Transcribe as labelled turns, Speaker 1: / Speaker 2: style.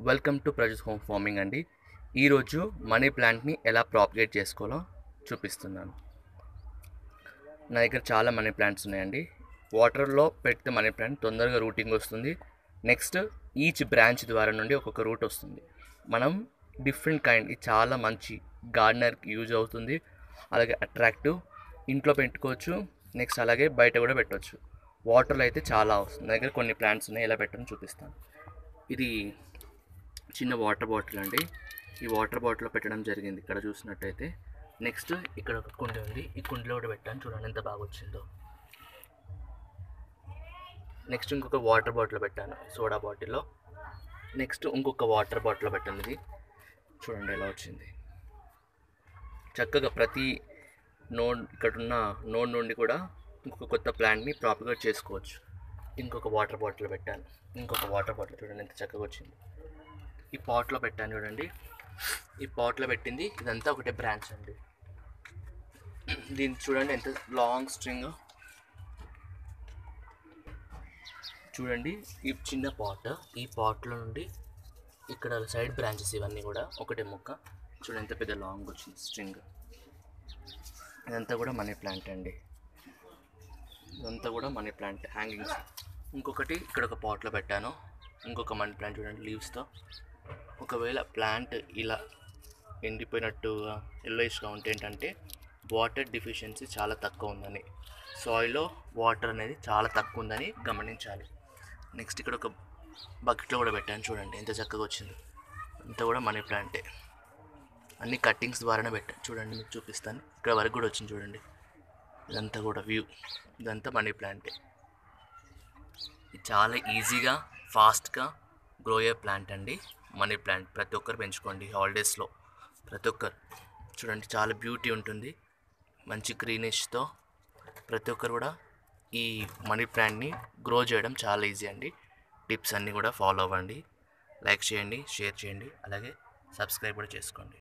Speaker 1: welcome to ప్రజెస్ home farming అండి ఈరోజు మనీ ప్లాంట్ని ఎలా ప్రాపగేట్ చేసుకోవాలో చూపిస్తున్నాను నా దగ్గర చాలా మనీ ప్లాంట్స్ ఉన్నాయండి వాటర్లో పెడితే మనీ ప్లాంట్ తొందరగా రూటింగ్ వస్తుంది నెక్స్ట్ ఈచ్ బ్రాంచ్ ద్వారా నుండి ఒక్కొక్క రూట్ వస్తుంది మనం డిఫరెంట్ కైండ్ ఇది చాలా మంచి గార్డెనర్కి యూజ్ అవుతుంది అలాగే అట్రాక్టివ్ ఇంట్లో పెట్టుకోవచ్చు నెక్స్ట్ అలాగే బయట కూడా పెట్టవచ్చు వాటర్లో అయితే చాలా వస్తుంది నా దగ్గర కొన్ని ప్లాంట్స్ ఉన్నాయి ఎలా పెట్టని చూపిస్తాను ఇది చిన్న వాటర్ బాటిల్ అండి ఈ వాటర్ బాటిల్లో పెట్టడం జరిగింది ఇక్కడ చూసినట్టయితే నెక్స్ట్ ఇక్కడ ఒక కుండి ఉంది ఈ కుండీలో కూడా పెట్టాను చూడండి ఎంత బాగా వచ్చిందో నెక్స్ట్ ఇంకొక వాటర్ బాటిల్ పెట్టాను సోడా బాటిల్లో నెక్స్ట్ ఇంకొక వాటర్ బాటిల్ పెట్టాను ఇది చూడండి ఎలా వచ్చింది చక్కగా ప్రతి నోడ్ ఇక్కడ ఉన్న నోడ్ నుండి కూడా ఇంకొక కొత్త ప్లాంట్ని ప్రాపగేట్ చేసుకోవచ్చు ఇంకొక వాటర్ బాటిల్ పెట్టాను ఇంకొక వాటర్ బాటిల్ చూడండి ఎంత చక్కగా వచ్చింది ఈ పాట్లో పెట్టాను చూడండి ఈ పాట్లో పెట్టింది ఇదంతా ఒకటే బ్రాంచ్ అండి దీన్ని చూడండి ఎంత లాంగ్ స్ట్రింగ్ చూడండి ఈ చిన్న పాట్ ఈ పాట్లో నుండి ఇక్కడ సైడ్ బ్రాంచెస్ ఇవన్నీ కూడా ఒకటే మొక్క చూడండి ఎంత పెద్ద లాంగ్ వచ్చింది స్ట్రింగ్ ఇదంతా కూడా మనీ ప్లాంట్ అండి ఇదంతా కూడా మనీ ప్లాంట్ హ్యాంగింగ్స్ ఇంకొకటి ఇక్కడ ఒక పాట్లో పెట్టాను ఇంకొక మనీ ప్లాంట్ చూడండి లీవ్స్తో ఒకవేళ ప్లాంట్ ఇలా ఎండిపోయినట్టుగా ఎల్లోయిష్గా ఉంటే ఏంటంటే వాటర్ డిఫిషియన్సీ చాలా తక్కువ ఉందని సాయిల్లో వాటర్ అనేది చాలా తక్కువ ఉందని గమనించాలి నెక్స్ట్ ఇక్కడ ఒక బకెట్లో కూడా పెట్టాను చూడండి ఎంత చక్కగా వచ్చింది అంతా కూడా మనీ ప్లాంటే అన్ని కట్టింగ్స్ ద్వారానే పెట్టాను చూడండి మీకు చూపిస్తాను ఇక్కడ వరకు కూడా వచ్చింది చూడండి ఇదంతా కూడా వ్యూ ఇదంతా మనీ ప్లాంటే ఇది చాలా ఈజీగా ఫాస్ట్గా గ్రో అయ్యే ప్లాంట్ అండి మనీ ప్లాంట్ ప్రతి ఒక్కరు పెంచుకోండి హాలిడేస్లో ప్రతి ఒక్కరు చూడండి చాలా బ్యూటీ ఉంటుంది మంచి గ్రీనిష్తో ప్రతి ఒక్కరు కూడా ఈ మనీ ప్లాంట్ని గ్రో చేయడం చాలా ఈజీ అండి టిప్స్ అన్నీ కూడా ఫాలో అవ్వండి లైక్ చేయండి షేర్ చేయండి అలాగే సబ్స్క్రైబ్ కూడా చేసుకోండి